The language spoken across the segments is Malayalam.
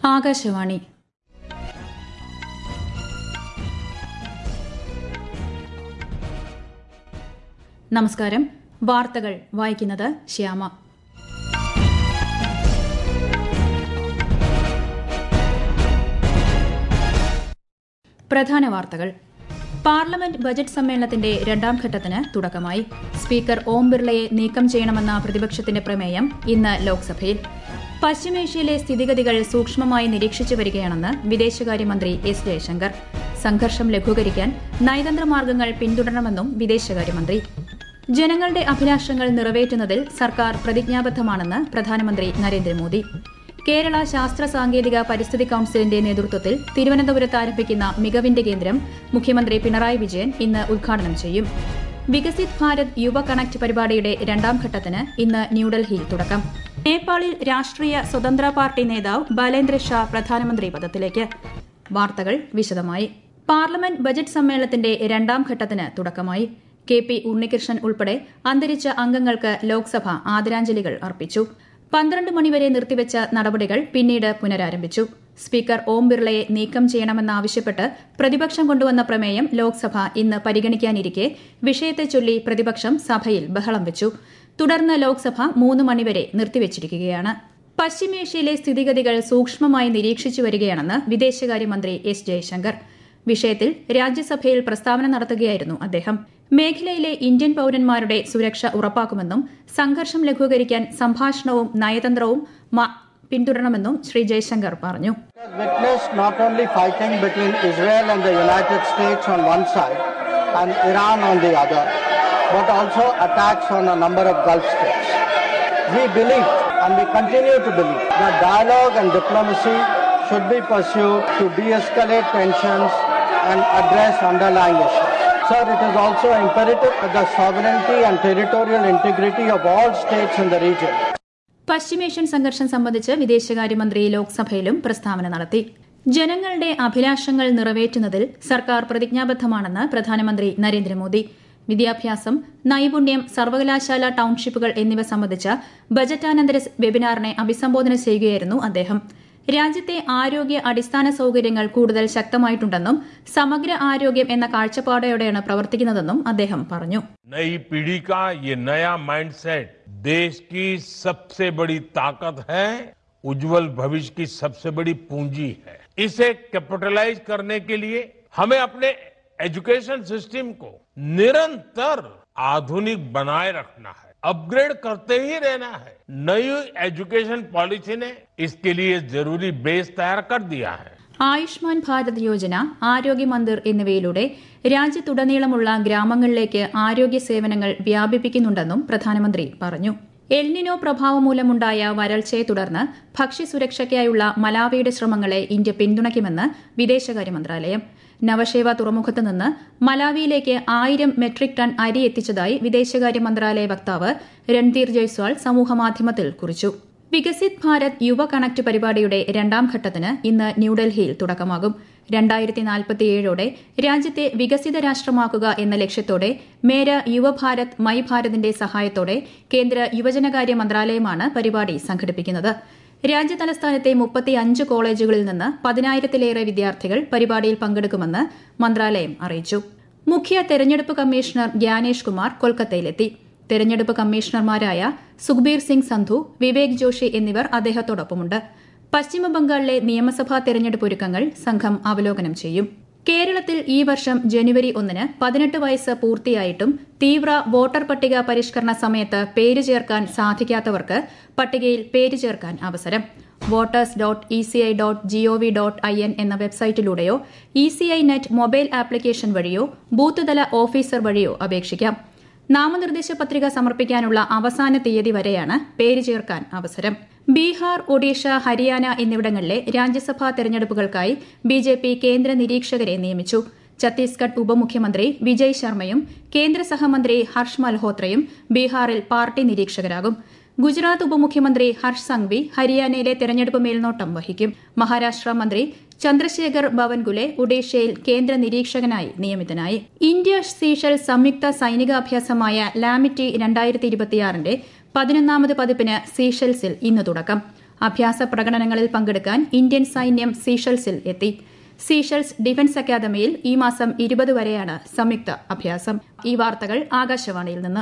ആകാശവാണി നമസ്കാരം വാർത്തകൾ വായിക്കുന്നത് ശ്യാമ പ്രധാന വാർത്തകൾ പാർലമെന്റ് ബജറ്റ് സമ്മേളനത്തിന്റെ രണ്ടാം ഘട്ടത്തിന് തുടക്കമായി സ്പീക്കർ ഓം ബിർളയെ നീക്കം ചെയ്യണമെന്ന പ്രതിപക്ഷത്തിന്റെ പ്രമേയം ഇന്ന് ലോക്സഭയിൽ പശ്ചിമേഷ്യയിലെ സ്ഥിതിഗതികൾ സൂക്ഷ്മമായി നിരീക്ഷിച്ചു വരികയാണെന്ന് വിദേശകാര്യമന്ത്രി എസ് ജയശങ്കർ സംഘർഷം ലഘൂകരിക്കാൻ നയതന്ത്ര മാർഗങ്ങൾ പിന്തുടരണമെന്നും വിദേശകാര്യമന്ത്രി ജനങ്ങളുടെ അഭിലാഷങ്ങൾ നിറവേറ്റുന്നതിൽ സർക്കാർ പ്രതിജ്ഞാബദ്ധമാണെന്ന് പ്രധാനമന്ത്രി നരേന്ദ്രമോദി കേരള ശാസ്ത്ര സാങ്കേതിക പരിസ്ഥിതി കൌൺസിലിന്റെ നേതൃത്വത്തിൽ തിരുവനന്തപുരത്ത് ആരംഭിക്കുന്ന മികവിന്റെ കേന്ദ്രം മുഖ്യമന്ത്രി പിണറായി വിജയൻ ഇന്ന് ഉദ്ഘാടനം ചെയ്യും വികസിത് ഭാരത് യുവ കണക്ട് പരിപാടിയുടെ രണ്ടാം ഘട്ടത്തിന് ഇന്ന് ന്യൂഡൽഹിയിൽ തുടക്കം നേപ്പാളിൽ രാഷ്ട്രീയ സ്വതന്ത്ര പാർട്ടി നേതാവ് ബലേന്ദ്ര ഷാ പ്രധാനമന്ത്രി പദത്തിലേക്ക് വാർത്തകൾ വിശദമായി പാർലമെന്റ് ബജറ്റ് സമ്മേളനത്തിന്റെ രണ്ടാം ഘട്ടത്തിന് തുടക്കമായി കെ പി ഉണ്ണികൃഷ്ണൻ ഉൾപ്പെടെ അന്തരിച്ച അംഗങ്ങൾക്ക് ലോക്സഭ ആദരാഞ്ജലികൾ അർപ്പിച്ചു പന്ത്രണ്ട് മണിവരെ നിർത്തിവച്ച നടപടികൾ പിന്നീട് പുനരാരംഭിച്ചു സ്പീക്കർ ഓം ബിർളയെ നീക്കം ചെയ്യണമെന്നാവശ്യപ്പെട്ട് പ്രതിപക്ഷം കൊണ്ടുവന്ന പ്രമേയം ലോക്സഭ ഇന്ന് പരിഗണിക്കാനിരിക്കെ വിഷയത്തെ ചൊല്ലി പ്രതിപക്ഷം സഭയിൽ ബഹളം വെച്ചു തുടർന്ന് ലോക്സഭ മൂന്ന് മണിവരെ നിർത്തിവച്ചിരിക്കുകയാണ് പശ്ചിമേഷ്യയിലെ സ്ഥിതിഗതികൾ സൂക്ഷ്മമായി നിരീക്ഷിച്ചു വരികയാണെന്ന് വിദേശകാര്യമന്ത്രി എസ് ജയശങ്കർ വിഷയത്തിൽ രാജ്യസഭയിൽ പ്രസ്താവന നടത്തുകയായിരുന്നു അദ്ദേഹം മേഖലയിലെ ഇന്ത്യൻ പൌരന്മാരുടെ സുരക്ഷ ഉറപ്പാക്കുമെന്നും സംഘർഷം ലഘൂകരിക്കാൻ സംഭാഷണവും നയതന്ത്രവും പിന്തുടരണമെന്നും ശ്രീ ജയശങ്കർ പറഞ്ഞു witnessed not only fighting between Israel and the United States on one side and Iran on the other, but also attacks on a number of Gulf states. We believe and we continue to believe that dialogue and diplomacy should be pursued to de-escalate tensions and address underlying issues. Sir, it is also imperative that the sovereignty and territorial integrity of all states in the region പശ്ചിമേഷ്യൻ സംഘർഷം സംബന്ധിച്ച് വിദേശകാര്യമന്ത്രി ലോക്സഭയിലും പ്രസ്താവന നടത്തി ജനങ്ങളുടെ അഭിലാഷങ്ങൾ നിറവേറ്റുന്നതിൽ സർക്കാർ പ്രതിജ്ഞാബദ്ധമാണെന്ന് പ്രധാനമന്ത്രി നരേന്ദ്രമോദി വിദ്യാഭ്യാസം നൈപുണ്യം സർവകലാശാല ടൌൺഷിപ്പുകൾ എന്നിവ സംബന്ധിച്ച ബജറ്റാനന്തര വെബിനാറിനെ അഭിസംബോധന ചെയ്യുകയായിരുന്നു അദ്ദേഹം രാജ്യത്തെ ആരോഗ്യ അടിസ്ഥാന സൌകര്യങ്ങൾ കൂടുതൽ ശക്തമായിട്ടുണ്ടെന്നും സമഗ്ര ആരോഗ്യം എന്ന കാഴ്ചപ്പാടോടെയാണ് പ്രവർത്തിക്കുന്നതെന്നും അദ്ദേഹം പറഞ്ഞു नई पीढ़ी का ये नया माइंडसेट देश की सबसे बड़ी ताकत है उज्जवल भविष्य की सबसे बड़ी पूंजी है इसे कैपिटलाइज करने के लिए हमें अपने एजुकेशन सिस्टम को निरंतर आधुनिक बनाए रखना है अपग्रेड करते ही रहना है नई एजुकेशन पॉलिसी ने इसके लिए जरूरी बेस तैयार कर दिया है ആയുഷ്മാൻ ഭാരത് യോജന ആരോഗ്യ മന്ദിർ എന്നിവയിലൂടെ രാജ്യത്തുടനീളമുള്ള ഗ്രാമങ്ങളിലേക്ക് ആരോഗ്യ സേവനങ്ങൾ വ്യാപിപ്പിക്കുന്നുണ്ടെന്നും പ്രധാനമന്ത്രി പറഞ്ഞു എൽനിനോ പ്രഭാവം മൂലമുണ്ടായ വരൾച്ചയെ തുടർന്ന് ഭക്ഷ്യസുരക്ഷയ്ക്കായുള്ള മലാവിയുടെ ശ്രമങ്ങളെ ഇന്ത്യ പിന്തുണയ്ക്കുമെന്ന് വിദേശകാര്യ മന്ത്രാലയം നവശേവ തുറമുഖത്ത് നിന്ന് മലാവിയിലേക്ക് ആയിരം മെട്രിക് ടൺ അരി എത്തിച്ചതായി വിദേശകാര്യ മന്ത്രാലയ വക്താവ് രൺധീർ ജയ്സ്വാൾ സമൂഹമാധ്യമത്തിൽ കുറിച്ചു വികസിത് ഭാരത് യുവ കണക്ട് പരിപാടിയുടെ രണ്ടാം ഘട്ടത്തിന് ഇന്ന് ന്യൂഡൽഹിയിൽ തുടക്കമാകും രണ്ടായിരത്തി നാൽപ്പത്തിയേഴോടെ രാജ്യത്തെ വികസിത രാഷ്ട്രമാക്കുക എന്ന ലക്ഷ്യത്തോടെ മേര യുവഭാരത് മൈ ഭാരതിന്റെ സഹായത്തോടെ കേന്ദ്ര യുവജനകാര്യ മന്ത്രാലയമാണ് പരിപാടി സംഘടിപ്പിക്കുന്നത് രാജ്യതലസ്ഥാനത്തെ മുപ്പത്തിയഞ്ച് കോളേജുകളിൽ നിന്ന് പതിനായിരത്തിലേറെ വിദ്യാർത്ഥികൾ പരിപാടിയിൽ പങ്കെടുക്കുമെന്ന് മന്ത്രാലയം അറിയിച്ചു മുഖ്യ തെരഞ്ഞെടുപ്പ് കമ്മീഷണർ ഗ്യാനേഷ് കുമാർ കൊൽക്കത്തയിലെത്തി തെരഞ്ഞെടുപ്പ് കമ്മീഷണർമാരായ സുഖ്ബീർ സിംഗ് സന്ധു വിവേക് ജോഷി എന്നിവർ അദ്ദേഹത്തോടൊപ്പമുണ്ട് പശ്ചിമബംഗാളിലെ നിയമസഭാ തെരഞ്ഞെടുപ്പ് ഒരുക്കങ്ങൾ സംഘം അവലോകനം ചെയ്യും കേരളത്തിൽ ഈ വർഷം ജനുവരി ഒന്നിന് പതിനെട്ട് വയസ്സ് പൂർത്തിയായിട്ടും തീവ്ര വോട്ടർ പട്ടിക പരിഷ്കരണ സമയത്ത് പേര് ചേർക്കാൻ സാധിക്കാത്തവർക്ക് പട്ടികയിൽ പേര് ചേർക്കാൻ അവസരം voters dot E C I dot GOV dot I N എന്ന വെബ്സൈറ്റിലൂടെയോ E C I net mobile application വഴിയോ ബൂത്ത് തല ഓഫീസർ വഴിയോ അപേക്ഷിക്കാം നാമനിർദ്ദേശ പത്രിക സമർപ്പിക്കാനുള്ള അവസാന തീയതി വരെയാണ് പേര് ചേർക്കാൻ അവസരം ബീഹാർ ഒഡീഷ ഹരിയാന എന്നിവിടങ്ങളിലെ രാജ്യസഭാ തെരഞ്ഞെടുപ്പുകൾക്കായി ബി ജെ പി കേന്ദ്ര നിരീക്ഷകരെ നിയമിച്ചു ഛത്തീസ്ഗഡ് ഉപമുഖ്യമന്ത്രി വിജയ് ശർമ്മയും കേന്ദ്ര സഹമന്ത്രി ഹർഷ് മൽഹോത്രയും ബീഹാറിൽ പാർട്ടി നിരീക്ഷകരാകും ഗുജറാത്ത് ഉപമുഖ്യമന്ത്രി ഹർഷ് സംഘ്വി ഹരിയാനയിലെ തെരഞ്ഞെടുപ്പ് മേൽനോട്ടം വഹിക്കും മഹാരാഷ്ട്ര മന്ത്രി ചന്ദ്രശേഖർ ബവൻഗുലെ ഒഡീഷയിൽ കേന്ദ്ര നിരീക്ഷകനായി നിയമിതനായി ഇന്ത്യ സീഷൽ സംയുക്ത സൈനികാഭ്യാസമായ ലാമിറ്റി രണ്ടായിരത്തി ഇരുപത്തിയാറിന്റെ പതിനൊന്നാമത് പതിപ്പിന് സീഷെൽസിൽ ഇന്ന് തുടക്കം അഭ്യാസ പ്രകടനങ്ങളിൽ പങ്കെടുക്കാൻ ഇന്ത്യൻ സൈന്യം സീഷൽസിൽ എത്തി സീഷൽസ് ഡിഫൻസ് അക്കാദമിയിൽ ഈ മാസം ഇരുപത് വരെയാണ് സംയുക്ത അഭ്യാസം ഈ വാർത്തകൾ ആകാശവാണിയിൽ നിന്ന്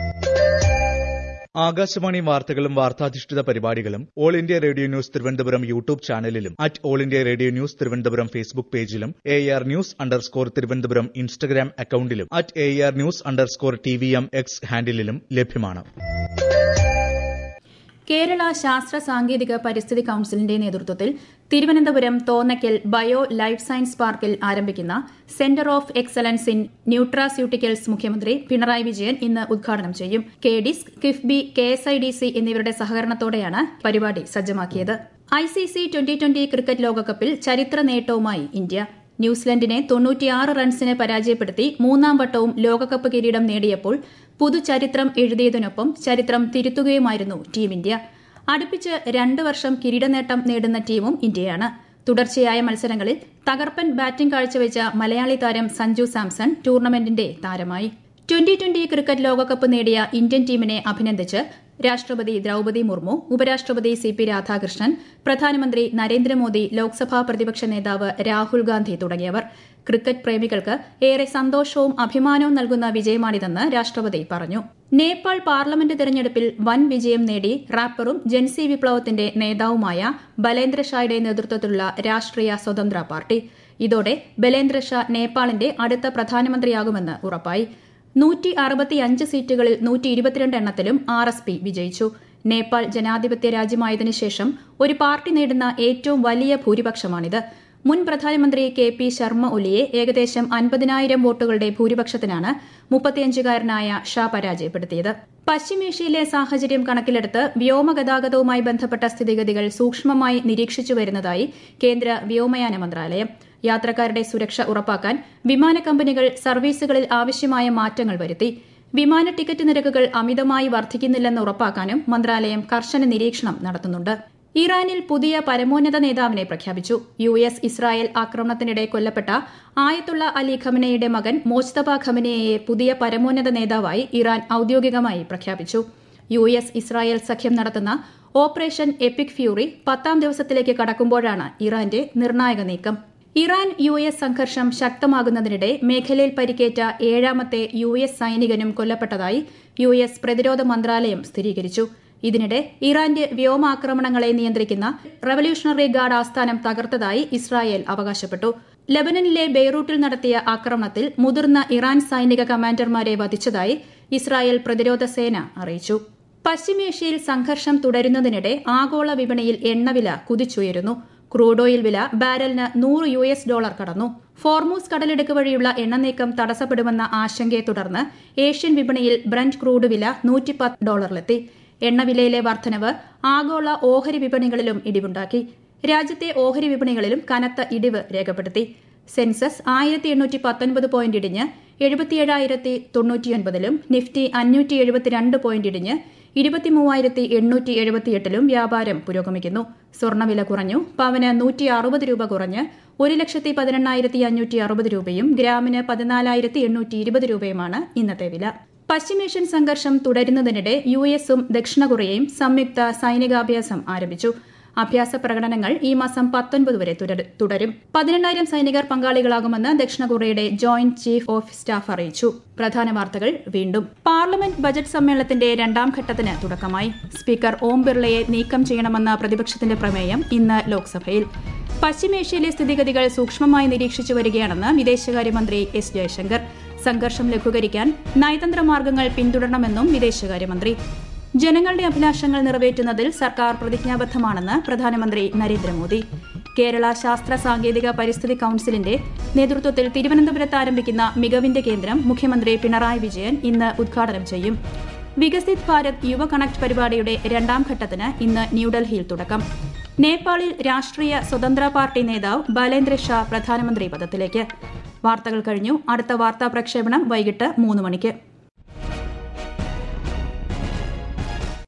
ആകാശവാണി വാർത്തകളും വാർത്താധിഷ്ഠിത പരിപാടികളും All India Radio news Thiruvananthapuram YouTube ചാനലിലും at All India Radio news Thiruvananthapuram Facebook പേജിലും A R news underscore Thiruvananthapuram Instagram അക്കൌണ്ടിലും at A R news underscore T V M X ഹാൻഡിലും ലഭ്യമാണ് കേരള ശാസ്ത്ര സാങ്കേതിക പരിസ്ഥിതി കൌൺസിലിന്റെ നേതൃത്വത്തിൽ Thiruvananthapuram Thonnakkal bio life science പാർക്കിൽ ആരംഭിക്കുന്ന centre of excellence in nutraceuticals മുഖ്യമന്ത്രി പിണറായി വിജയൻ ഇന്ന് ഉദ്ഘാടനം ചെയ്യും K DISC KIIFB K S I D C എന്നിവരുടെ സഹകരണത്തോടെയാണ് പരിപാടി സജ്ജമാക്കിയത് I C C twenty twenty cricket ലോകകപ്പിൽ ചരിത്ര നേട്ടവുമായി ഇന്ത്യ ന്യൂസിലൻഡിനെ തൊണ്ണൂറ്റിയാറ് റൺസിന് പരാജയപ്പെടുത്തി മൂന്നാം വട്ടവും ലോകകപ്പ് കിരീടം നേടിയപ്പോൾ പുതുചരിത്രം എഴുതിയതിനൊപ്പം ചരിത്രം തിരുത്തുകയുമായിരുന്നു ടീം ഇന്ത്യ അടുപ്പിച്ച് രണ്ട് വർഷം കിരീടനേട്ടം നേടുന്ന ടീമും ഇന്ത്യയാണ് തുടർച്ചയായ മത്സരങ്ങളിൽ തകർപ്പൻ ബാറ്റിംഗ് കാഴ്ചവെച്ച മലയാളി താരം സഞ്ജു സാംസൺ ടൂർണമെന്റിന്റെ താരമായി ട്വന്റി ട്വന്റി ക്രിക്കറ്റ് ലോകകപ്പ് നേടിയ ഇന്ത്യൻ ടീമിനെ അഭിനന്ദിച്ച് രാഷ്ട്രപതി ദ്രൌപതി മുർമു ഉപരാഷ്ട്രപതി സി പി രാധാകൃഷ്ണൻ പ്രധാനമന്ത്രി നരേന്ദ്രമോദി ലോക്സഭാ പ്രതിപക്ഷ നേതാവ് രാഹുൽ ഗാന്ധി തുടങ്ങിയവർ ക്രിക്കറ്റ് പ്രേമികൾക്ക് ഏറെ സന്തോഷവും അഭിമാനവും നൽകുന്ന വിജയമാണിതെന്ന് രാഷ്ട്രപതി പറഞ്ഞു നേപ്പാൾ പാർലമെന്റ് തെരഞ്ഞെടുപ്പിൽ വൻ വിജയം നേടി റാപ്പറും ജൻസി വിപ്ലവത്തിന്റെ നേതാവുമായ ബലേന്ദ്ര ഷായുടെ നേതൃത്വത്തിലുള്ള രാഷ്ട്രീയ സ്വതന്ത്ര പാർട്ടി ഇതോടെ ബലേന്ദ്ര ഷാ നേപ്പാളിന്റെ അടുത്ത പ്രധാനമന്ത്രിയാകുമെന്ന് ഉറപ്പായി നൂറ്റി അറുപത്തിയഞ്ച് സീറ്റുകളിൽ നൂറ്റി ഇരുപത്തിരണ്ട് എണ്ണത്തിലും ആർ എസ് പി വിജയിച്ചു നേപ്പാൾ ജനാധിപത്യ രാജ്യമായതിനു ശേഷം ഒരു പാർട്ടി നേടുന്ന ഏറ്റവും വലിയ ഭൂരിപക്ഷമാണിത് മുൻ പ്രധാനമന്ത്രി കെ പി ശർമ്മ ഒലിയെ ഏകദേശം അൻപതിനായിരം വോട്ടുകളുടെ ഭൂരിപക്ഷത്തിനാണ് മുപ്പത്തിയഞ്ചുകാരനായ ഷാ പരാജയപ്പെടുത്തിയത് പശ്ചിമേഷ്യയിലെ സാഹചര്യം കണക്കിലെടുത്ത് വ്യോമഗതാഗതവുമായി ബന്ധപ്പെട്ട സ്ഥിതിഗതികൾ സൂക്ഷ്മമായി നിരീക്ഷിച്ചു വരുന്നതായി കേന്ദ്ര വ്യോമയാന മന്ത്രാലയം യാത്രക്കാരുടെ സുരക്ഷ ഉറപ്പാക്കാൻ വിമാന കമ്പനികൾ സർവീസുകളിൽ ആവശ്യമായ മാറ്റങ്ങൾ വരുത്തി വിമാന ടിക്കറ്റ് നിരക്കുകൾ അമിതമായി വർദ്ധിക്കുന്നില്ലെന്ന് ഉറപ്പാക്കാനും മന്ത്രാലയം കർശന നിരീക്ഷണം നടത്തുന്നുണ്ട് ഇറാനിൽ പുതിയ പരമോന്നത നേതാവിനെ പ്രഖ്യാപിച്ചു യു എസ് ഇസ്രായേൽ ആക്രമണത്തിനിടെ കൊല്ലപ്പെട്ട ആയത്തുള്ള അലി ഖമനയുടെ മകൻ മോജ്തബ ഖമനയെ പുതിയ പരമോന്നത നേതാവായി ഇറാൻ ഔദ്യോഗികമായി പ്രഖ്യാപിച്ചു യു എസ് ഇസ്രായേൽ സഖ്യം നടത്തുന്ന ഓപ്പറേഷൻ എപ്പിക് ഫ്യൂറി പത്താം ദിവസത്തിലേക്ക് കടക്കുമ്പോഴാണ് ഇറാന്റെ നിർണായക നീക്കം ഇറാൻ യു എസ് സംഘർഷം ശക്തമാകുന്നതിനിടെ മേഖലയിൽ പരിക്കേറ്റ ഏഴാമത്തെ യു എസ് സൈനികനും കൊല്ലപ്പെട്ടതായി യു എസ് പ്രതിരോധ മന്ത്രാലയം സ്ഥിരീകരിച്ചു ഇതിനിടെ ഇറാന്റെ വ്യോമാക്രമണങ്ങളെ നിയന്ത്രിക്കുന്ന റവല്യൂഷണറി ഗാർഡ് ആസ്ഥാനം തകർത്തതായി ഇസ്രായേൽ അവകാശപ്പെട്ടു ലബനനിലെ ബെയ്റൂട്ടിൽ നടത്തിയ ആക്രമണത്തിൽ മുതിർന്ന ഇറാൻ സൈനിക കമാൻഡർമാരെ വധിച്ചതായി ഇസ്രായേൽ പ്രതിരോധ സേന അറിയിച്ചു പശ്ചിമേഷ്യയിൽ സംഘർഷം തുടരുന്നതിനിടെ ആഗോള വിപണിയിൽ എണ്ണവില കുതിച്ചുയരുന്നു ക്രൂഡ് ഓയിൽ വില ബാരലിന് നൂറ് യു എസ് ഡോളർ കടന്നു ഫോർമൂസ് കടലിടുക്ക് വഴിയുള്ള എണ്ണനീക്കം തടസ്സപ്പെടുമെന്ന ആശങ്കയെ തുടർന്ന് ഏഷ്യൻ വിപണിയിൽ ബ്രന്റ് ക്രൂഡ് വില നൂറ്റിപ്പത്ത് ഡോളറിലെത്തി എണ്ണവിലയിലെ വർധനവ് ആഗോള ഓഹരി വിപണികളിലും ഇടിവുണ്ടാക്കി രാജ്യത്തെ ഓഹരി വിപണികളിലും കനത്ത ഇടിവ് രേഖപ്പെടുത്തി സെൻസസ് ആയിരത്തി എണ്ണൂറ്റി പത്തൊൻപത് പോയിന്റ് ഇടിഞ്ഞ് എഴുപത്തിയേഴായിരത്തി തൊണ്ണൂറ്റിയൊൻപതിലും നിഫ്റ്റി അഞ്ഞൂറ്റി എഴുപത്തിരണ്ട് പോയിന്റ് ഇടിഞ്ഞ് ഇരുപത്തിമൂവായിരത്തി എണ്ണൂറ്റി എഴുപത്തിയെട്ടിലും വ്യാപാരം പുരോഗമിക്കുന്നു സ്വർണ്ണവില കുറഞ്ഞു പവന് നൂറ്റി അറുപത് രൂപ കുറഞ്ഞ് ഒരു ലക്ഷത്തി പതിനെണ്ണായിരത്തി അഞ്ഞൂറ്റി അറുപത് രൂപയും ഗ്രാമിന് പതിനാലായിരത്തി എണ്ണൂറ്റി ഇരുപത് രൂപയുമാണ് ഇന്നത്തെ വില പശ്ചിമേഷ്യൻ സംഘർഷം തുടരുന്നതിനിടെ യു എസും ദക്ഷിണ കൊറിയയും സംയുക്ത സൈനികാഭ്യാസം ആരംഭിച്ചു അഭ്യാസ പ്രകടനങ്ങൾ ഈ മാസം പത്തൊൻപത് വരെ തുടരും പതിനെണ്ണായിരം സൈനികർ പങ്കാളികളാകുമെന്ന് ദക്ഷിണ കൊറിയയുടെ ജോയിന്റ് ചീഫ് ഓഫ് സ്റ്റാഫ് അറിയിച്ചു പ്രധാന വാർത്തകൾ വീണ്ടും പാർലമെന്റ് ബജറ്റ് സമ്മേളനത്തിന്റെ രണ്ടാം ഘട്ടത്തിന് തുടക്കമായി സ്പീക്കർ ഓം ബിർളയെ നീക്കം ചെയ്യണമെന്ന പ്രതിപക്ഷത്തിന്റെ പ്രമേയം ഇന്ന് ലോക്സഭയിൽ പശ്ചിമേഷ്യയിലെ സ്ഥിതിഗതികൾ സൂക്ഷ്മമായി നിരീക്ഷിച്ചു വരികയാണെന്ന് വിദേശകാര്യമന്ത്രി എസ് ജയശങ്കർ സംഘർഷം ലഘൂകരിക്കാൻ നയതന്ത്ര മാർഗങ്ങൾ പിന്തുടരണമെന്നും വിദേശകാര്യമന്ത്രി ജനങ്ങളുടെ അഭിലാഷങ്ങൾ നിറവേറ്റുന്നതിൽ സർക്കാർ പ്രതിജ്ഞാബദ്ധമാണെന്ന് പ്രധാനമന്ത്രി നരേന്ദ്രമോദി കേരള ശാസ്ത്ര സാങ്കേതിക പരിസ്ഥിതി കൌൺസിലിന്റെ നേതൃത്വത്തിൽ തിരുവനന്തപുരത്ത് ആരംഭിക്കുന്ന മികവിന്റെ കേന്ദ്രം മുഖ്യമന്ത്രി പിണറായി വിജയൻ ഇന്ന് ഉദ്ഘാടനം ചെയ്യും വികസിത് ഭാരത് യുവ കണക്ട് പരിപാടിയുടെ രണ്ടാം ഘട്ടത്തിന് ഇന്ന് ന്യൂഡൽഹിയിൽ തുടക്കം നേപ്പാളിൽ രാഷ്ട്രീയ സ്വതന്ത്ര പാർട്ടി നേതാവ് ബലേന്ദ്ര ഷാ പ്രധാനമന്ത്രി പദത്തിലേക്ക് വാർത്തകൾ കഴിഞ്ഞു അടുത്ത വാർത്താ പ്രക്ഷേപണം വൈകിട്ട് മൂന്ന് മണിക്ക്